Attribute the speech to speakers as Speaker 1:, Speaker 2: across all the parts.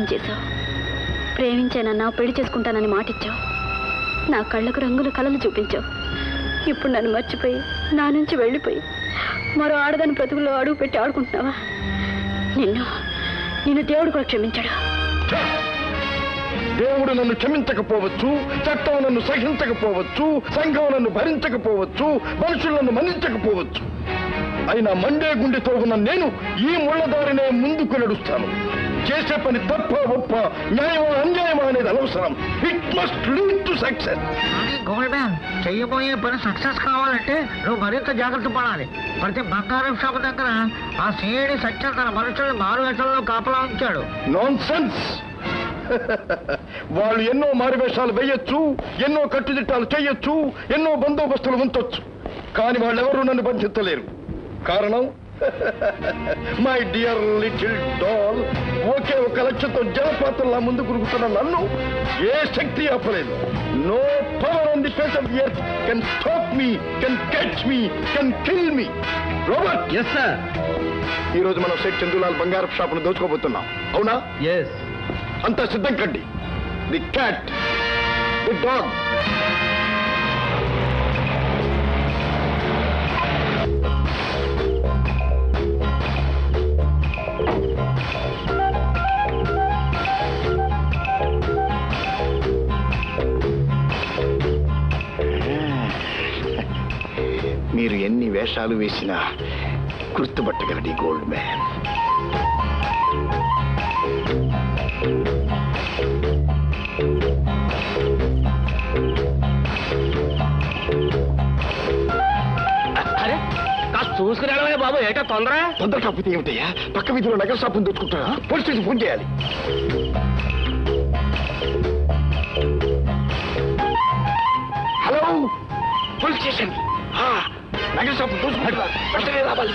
Speaker 1: చేశావు ప్రేమించానన్నా పెళ్లి చేసుకుంటానని మాటిచ్చావు నా కళ్ళకు రంగుల కలలు చూపించావు ఇప్పుడు నన్ను మర్చిపోయి నా నుంచి వెళ్ళిపోయి మరో ఆడదాని బ్రతుకులో అడుగు పెట్టి ఆడుకుంటున్నావా నిన్ను నిన్ను దేవుడు కూడా క్షమించాడు
Speaker 2: దేవుడు నన్ను క్షమించకపోవచ్చు చట్టం నన్ను సహించకపోవచ్చు సంఘం నన్ను భరించకపోవచ్చు మనుషులు నన్ను మన్నించకపోవచ్చు అయినా మండే గుండెతో ఉన్న నేను ఈ ముళ్ళదారినే ముందుకు నడుస్తాను చేసే పని తప్ప ఒప్ప న్యాయమా అన్యాయమా అనేది అనవసరం it must lead to success
Speaker 3: కానీ గోల్డ్ మ్యాన్ చెయ్యబోయే పని సక్సెస్ కావాలంటే నువ్వు మరింత జాగ్రత్త పడాలి ప్రతి బంగారం షాప్ దగ్గర ఆ సీడి సత్యం తన మనుషుల్ని మారు వేషంలో కాపలా ఉంచాడు
Speaker 2: నాన్ సెన్స్ వాళ్ళు ఎన్నో మారువేషాలు వేయొచ్చు ఎన్నో కట్టుదిట్టాలు చేయొచ్చు ఎన్నో బందోబస్తులు ఉంచొచ్చు కానీ వాళ్ళెవరూ నన్ను బంధించలేరు కారణం మై డియర్ లిటిల్ డాల్ ఒకే ఒక లక్ష్యంతో జలపాతంలా ముందు కురుగుతున్న నన్ను ఏ శక్తి ఆపలేదు no power on the face of earth can stop me can catch me can kill me Robert
Speaker 4: yes sir
Speaker 2: ఈ రోజు మనం షేక్ చందులాల్ బంగారపు షాపును దోచుకోబోతున్నాం అవునా
Speaker 4: ఎస్
Speaker 2: అంతా సిద్ధం కండి ది క్యాట్ ది డాగ్ మీరు ఎన్ని వేషాలు వేసినా గుర్తుపట్టగలడి గోల్డ్ మ్యాన్
Speaker 4: అరే కాస్త చూసుకురావే బాబు ఏటో తొందర
Speaker 2: తొందర కాకపోతే ఏమిటయ్యా పక్క వీధిలో నగర షాపును దోచుకుంటారా పోలీస్ స్టేషన్ ఫోన్ చేయాలి హలో పోలీస్ స్టేషన్ ఆ, నగర షాపు దోచుకుంటారా వెంటనే రావాలి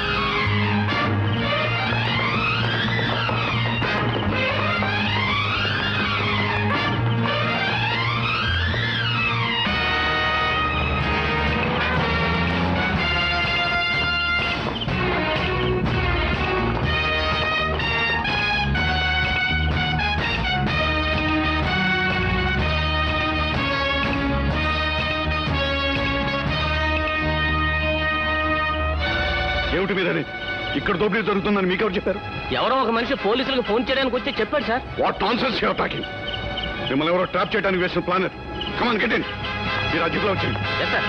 Speaker 2: ఏమిటి మీద ఇక్కడ దోపిడీ జరుగుతుందని మీకెవరు చెప్పారు
Speaker 4: ఎవరో ఒక మనిషి పోలీసులకు ఫోన్ చేయడానికి వచ్చి చెప్పాడు sir
Speaker 2: what nonsense you're talking మిమ్మల్ని ఎవరో ట్రాప్ చేయడానికి వేసిన ప్లానర్ కమాన్ గెట్ ఇన్ మీరు అదుపులో వచ్చింది
Speaker 4: ఎస్ సార్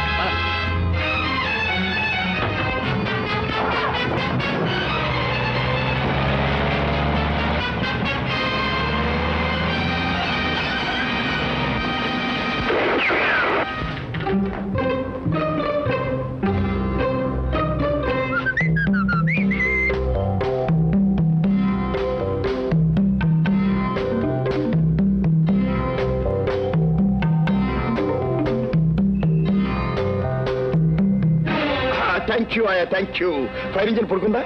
Speaker 2: థ్యాంక్ యూ అయ్యా థ్యాంక్ యూ ఫైర్ ఇంజిన్ పడుకుందా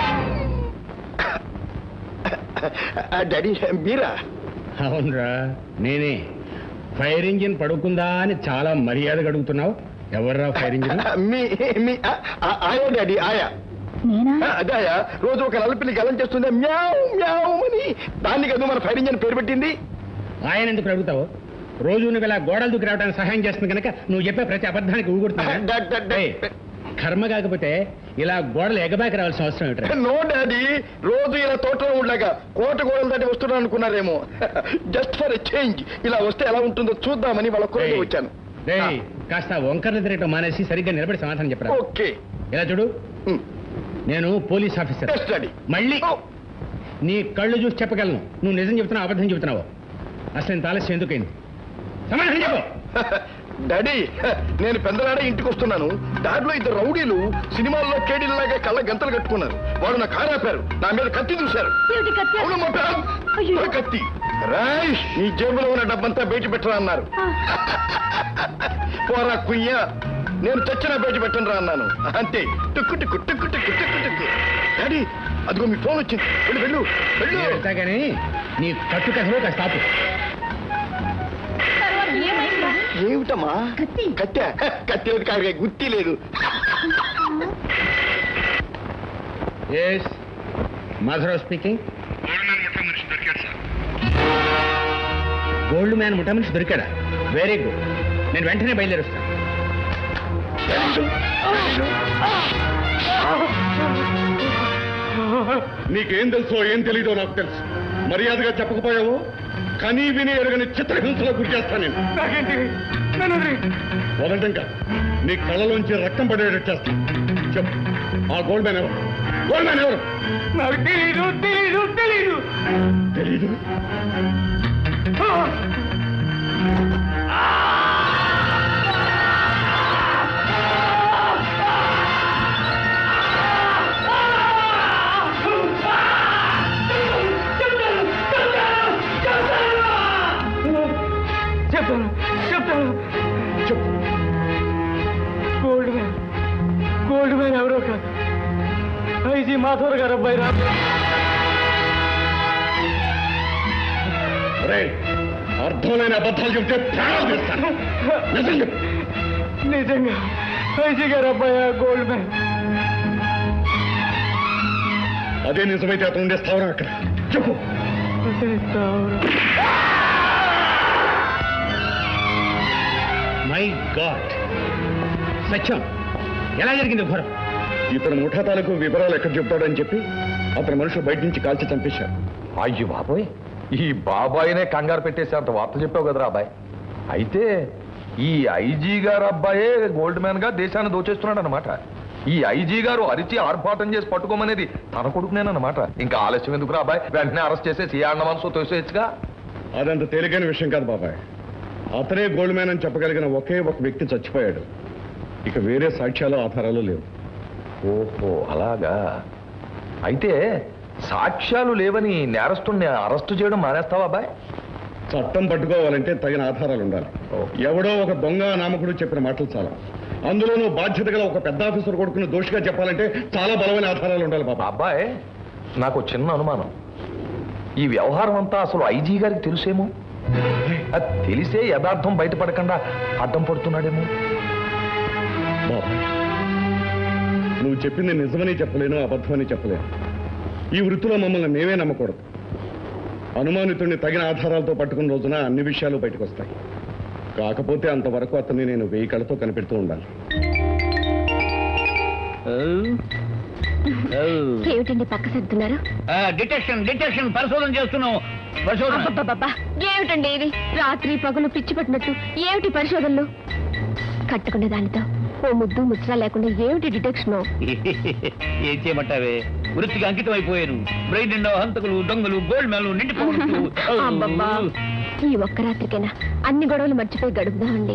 Speaker 2: డాడీ మీరా
Speaker 5: అవునరా నేనే ఫైర్ ఇంజిన్ పడుకుందా అని చాలా మర్యాదగా అడుగుతున్నావు ఎవర్రా ఫైర్ ఇంజిన్
Speaker 2: మీ మీ ఆ, ఆ, ఆయా డాడీ ఆయా
Speaker 1: నేనా
Speaker 2: ఆ, అదే ఆయా రోజు ఒక నల్లపిల్లి గలం చేస్తుంది మ్యావ్ మ్యావ్ అని దాన్ని కదా మన ఫైర్ ఇంజిన్ పేరు పెట్టింది
Speaker 5: ఆయన ఎందుకు అడుగుతావు రోజు నువ్వు ఇలా గోడలు దూకి రావడానికి సహాయం చేస్తుంది కనుక నువ్వు చెప్పే ప్రతి అబద్ధానికి ఊగుడుతున్నా
Speaker 2: డా- డా- డా-
Speaker 5: కర్మ కాకపోతే ఇలా గోడలు ఎగబాకి రావాల్సిన అవసరం ఏంట్రా
Speaker 2: నో డాడీ రోజు ఇలా తోటలో ఉండగా కోట గోడలు దాటి వస్తున్నాను అనుకున్నారేమో జస్ట్ ఫర్ ఎ చేంజ్ ఇలా వస్తే ఎలా ఉంటుందో చూద్దామని వాళ్ళ కూడా
Speaker 5: డేయ్,
Speaker 2: వచ్చాను
Speaker 5: డేయ్, కాస్త వంకర్లు తిరగటం మానేసి సరిగ్గా నిలబడి సమాధానం చెప్పరా
Speaker 2: ఓకే
Speaker 5: ఇలా చూడు నేను పోలీస్ ఆఫీసర్
Speaker 2: ఎస్ డాడీ
Speaker 5: మళ్ళీ నీ కళ్ళు చూసి చెప్పగలను నువ్వు నిజం చెప్తున్నావు అబద్ధం చెప్తున్నావు అసలు ఇంత ఆలస్యం ఎందుకైంది సమాధానం చెప్పు
Speaker 2: డాడీ నేను పెందలాడే ఇంటికి వస్తున్నాను దారిలో ఇద్దరు రౌడీలు సినిమాల్లో కేడీల్లాగా కళ్ళ గంతలు కట్టుకున్నారు వాళ్ళు నా కారు ఆపారు నా మీద కత్తి చూశారు
Speaker 1: ఏమిటి కత్తి?
Speaker 2: అవును మా బ్యాగ్.
Speaker 1: అయ్యో.
Speaker 2: నా కత్తి రాయ్ నీ జేబులో ఉన్న డబ్బంతా బయట పెట్టరా అన్నారు పోరా కుయ్య నేను చచ్చిన బయట పెట్టను రా అన్నాను అంతే టుక్కు టుక్కు టుక్కు టుక్కు టుక్కు టుక్కు డాడీ అదిగో మీ ఫోన్ వచ్చింది వెళ్ళు వెళ్ళు వెళ్ళు
Speaker 5: వెళ్తా కానీ నీ కట్టు కథలో కాస్త ఆపు
Speaker 1: తర్వాత ఏమైందా
Speaker 2: ఏమిటమ్మా
Speaker 1: కత్తి.
Speaker 2: కత్తి కత్తి లేదు కాదు గుత్తి లేదు
Speaker 5: yes Madhavarao speaking gold man ముఠా మనిషి దొరికాడా వెరీ గుడ్ నేను వెంటనే బయలుదేరుస్తాను
Speaker 2: నీకేం తెలుసో ఏం తెలీదో నాకు తెలుసు మర్యాదగా చెప్పకపోయావో కనీ విని ఎరగని చిత్రహింసలో గురి చేస్తాను నేను వదలటం కాదు నీ కళ్ళలోంచి రక్తం పడేటట్టు చేస్తాను చెప్పు ఆ గోల్డ్ మ్యాన్ ఎవరు గోల్డ్ మ్యాన్ ఎవరు
Speaker 3: నాకు తెలీదు తెలీదు తెలీదు
Speaker 2: తెలీదు
Speaker 3: చెప్తాను చెప్తాను
Speaker 2: చెప్పు
Speaker 3: గోల్డ్ మ్యాన్ గోల్డ్ మ్యాన్ ఎవరో కాదు ఐజీ మాధవర్ గారు అబ్బాయి రా
Speaker 2: రేయ్, అర్థం లేని అబద్ధాలు చెప్తే ప్రాణాలు తీస్తాను నిజం చెప్పు
Speaker 3: నిజంగా ఐజీ గారు అబ్బాయి గోల్డ్ మ్యాన్
Speaker 2: అదే నిజమైతే అతను ఉండే స్థావరం అక్కడ చెప్పు
Speaker 5: మై గాడ్ సత్యం ఎలా జరిగింది ఘోరం
Speaker 2: ఇతను ముఠా తాలూకు వివరాలు ఎక్కడ చెప్తాడని చెప్పి అతని మనుషులు బయట నుంచి కాల్చి చంపేశారు
Speaker 6: అయ్యి బాబోయ్ ఈ బాబాయినే కంగారు పెట్టేసి అంత వార్త చెప్పావు కదరా అబ్బాయి అయితే ఈ ఐజీ గారు అబ్బాయే గోల్డ్ మ్యాన్ గా దేశాన్ని దోచేస్తున్నాడు అనమాట ఈ ఐజీ గారు అరిచి ఆర్భాటం చేసి పట్టుకోమనేది తన కొడుకునేనమాట ఇంకా ఆలస్యం ఎందుకురా అబ్బాయి వెంటనే అరెస్ట్ చేసేసి ఏ అన్న మనసు తోసేయచ్చుగా
Speaker 2: అదంత తేలికైన విషయం కాదు బాబాయ్ అతనే గోల్డ్ మ్యాన్ అని చెప్పగలిగిన ఒకే ఒక వ్యక్తి చచ్చిపోయాడు ఇక వేరే సాక్ష్యాలు ఆధారాలు లేవు
Speaker 6: ఓహో అలాగా అయితే సాక్ష్యాలు లేవని నేరస్తుల్ని అరెస్టు చేయడం మానేస్తావా అబ్బాయి
Speaker 2: చట్టం పట్టుకోవాలంటే తగిన ఆధారాలు ఉండాలి ఎవడో ఒక దొంగ నామకుడు చెప్పిన మాటలు చాలా అందులోనూ బాధ్యత గల ఒక పెద్ద ఆఫీసర్ కొడుకుని దోషిగా చెప్పాలంటే చాలా బలమైన ఆధారాలు ఉండాలి బాబా
Speaker 6: అబ్బాయి నాకు ఒక చిన్న అనుమానం ఈ వ్యవహారం అంతా అసలు ఐజీ గారికి తెలుసేమో అది తెలిసే యథార్థం బయటపడకుండా అడ్డం పడుతున్నాడేమో
Speaker 2: బాబాయ్ నువ్వు చెప్పింది నిజమని చెప్పలేను అబద్ధమని చెప్పలేను ఈ వృత్తిలో మమ్మల్ని మేమే నమ్మకూడదు అనుమానితుడిని తగిన ఆధారాలతో పట్టుకున్న రోజున అన్ని విషయాలు బయటకు వస్తాయి కాకపోతే అంతవరకు అతన్ని నేను వెయ్యి కళ్ళతో కనిపెడుతూ ఉండాలి
Speaker 1: ఏమిటండి పక్క సర్దున్నారు
Speaker 4: డిటెక్షన్ డిటెక్షన్ పరిశోధన చేస్తున్నాం పరిశోధన
Speaker 1: అబ్బబ్బబ్బా, ఏమిటండి ఇది రాత్రి పగలు పిచ్చి పట్టినట్టు ఏమిటి పరిశోధనలు కట్టుకునే దానితో ఓ ముద్దు ముచ్చరా లేకుండా ఏమిటి డిటెక్షన్
Speaker 4: ఏం చేయమంటావే వృత్తికి అంకితం అయిపోయారు బ్రెయిన్ నిండా హంతకులు దొంగలు గోల్డ్ మ్యాన్లు నిండిపోవచ్చు
Speaker 1: అబ్బబ్బా ఈ ఒక్క రాత్రికైనా అన్ని గొడవలు మర్చిపోయి గడుపుదామండి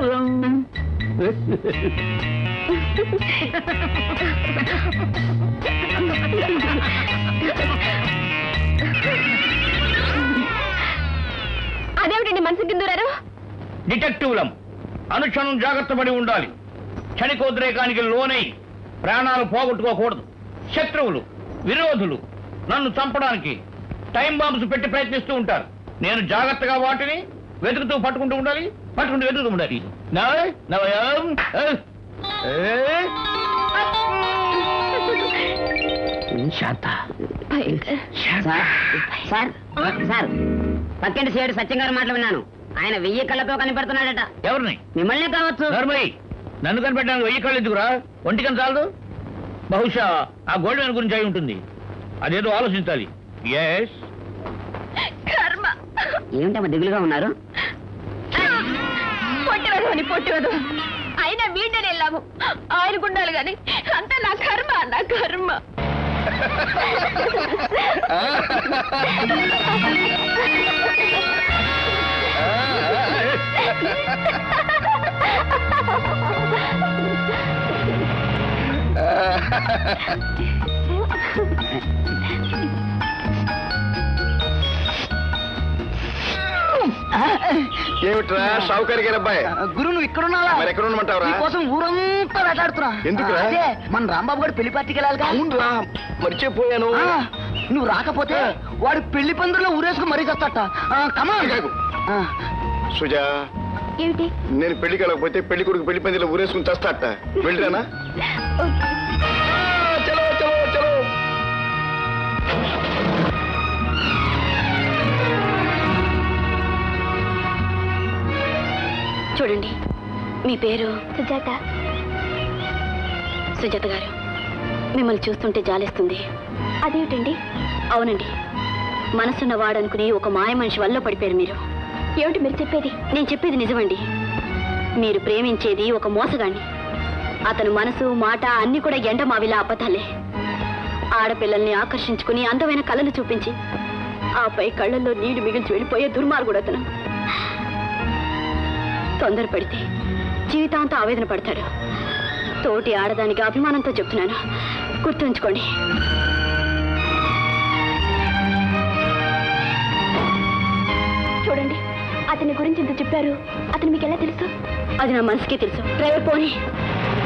Speaker 1: అదేమిటండి మనసు కిందూరారు
Speaker 4: డిటెక్టివ్లం అనుక్షణం జాగ్రత్త పడి ఉండాలి క్షణికోద్రేకానికి లోనై ప్రాణాలు పోగొట్టుకోకూడదు శత్రువులు విరోధులు నన్ను చంపడానికి టైం బాంబ్స్ పెట్టి ప్రయత్నిస్తూ ఉంటారు నేను జాగ్రత్తగా వాటిని వెతుకుతూ పట్టుకుంటూ ఉండాలి పట్టుకుంటూ వెతుకుతూ ఉండాలి నవ- నవయం, ఏ, ఏ. శాంత
Speaker 7: సార్ సార్ సార్ పక్కింటి సేడు సత్యం గారి మాటలు విన్నాను ఆయన వెయ్యి కళ్ళతో కనిపెడుతున్నాడట
Speaker 4: ఎవరిని
Speaker 7: మిమ్మల్ని కావచ్చు
Speaker 4: నర్మయ్య నన్ను కనిపెట్టడానికి వెయ్యి కళ్ళు ఎందుకురా ఒంటికని చాలదు బహుశా ఆ గోల్డ్ మ్యాన్ గురించి అయి ఉంటుంది అదేదో ఆలోచించాలి ఎస్
Speaker 1: కర్మ
Speaker 7: ఏమిటమ్మా దిగులుగా ఉన్నారు
Speaker 1: పొట్టివదు అని పొట్టివదు అయినా వీడిని వెళ్ళాము ఆయన గుండాలి గాని అంతా నా కర్మ నా కర్మ
Speaker 2: ఏమిట్రా షావుకారి గారి అబ్బాయి
Speaker 7: గురు నువ్వు ఇక్కడ ఉన్నావా
Speaker 2: మరి ఎక్కడ ఉండమంటావురా
Speaker 7: కోసం ఊరంతా వేటాడుతున్నా
Speaker 2: ఎందుకురా?
Speaker 7: అదే మన రాంబాబు గారు పెళ్లి పార్టీకి వెళ్ళాలిగా
Speaker 2: అవునరా మర్చిపోయాను
Speaker 7: ఆ, నువ్వు రాకపోతే వాడు పెళ్లి పందిరిలో ఊరేసుకు మరీ చస్తట కమా
Speaker 2: ఆగు. సుజా
Speaker 1: ఏమిటి
Speaker 2: నేను పెళ్లికి వెళ్ళకపోతే పెళ్లి కొడుకు పెళ్లి పందిలో ఊరేసుకుని చేస్తాట వెళ్ళిరానా చలో చలో చలో
Speaker 1: చూడండి మీ పేరు
Speaker 8: సుజాత
Speaker 1: సుజాత గారు మిమ్మల్ని చూస్తుంటే జాలేస్తుంది
Speaker 8: అదేమిటండి
Speaker 1: అవునండి మనసున్న వాడనుకుని ఒక మాయ మనిషి వల్ల పడిపోయారు మీరు
Speaker 8: ఏమిటి మీరు చెప్పేది
Speaker 1: నేను చెప్పేది నిజమండి మీరు ప్రేమించేది ఒక మోసగాణ్ణి అతను మనసు మాట అన్ని కూడా ఎండమావిలా అబద్ధాలే ఆడపిల్లల్ని ఆకర్షించుకుని అందమైన కళలు చూపించి ఆపై కళ్ళల్లో నీళ్లు మిగిల్చి వెళ్ళిపోయే దుర్మార్గుడు అతను తొందరపడితే జీవితాంతం ఆవేదన పడతాడు తోటి ఆడదానికి అభిమానంతో చెప్తున్నాను గుర్తుంచుకోండి
Speaker 8: చూడండి అతని గురించి ఇంత చెప్పారు అతను మీకు ఎలా తెలుసు
Speaker 1: అది నా మనసుకే తెలుసు డ్రైవర్ పోనీ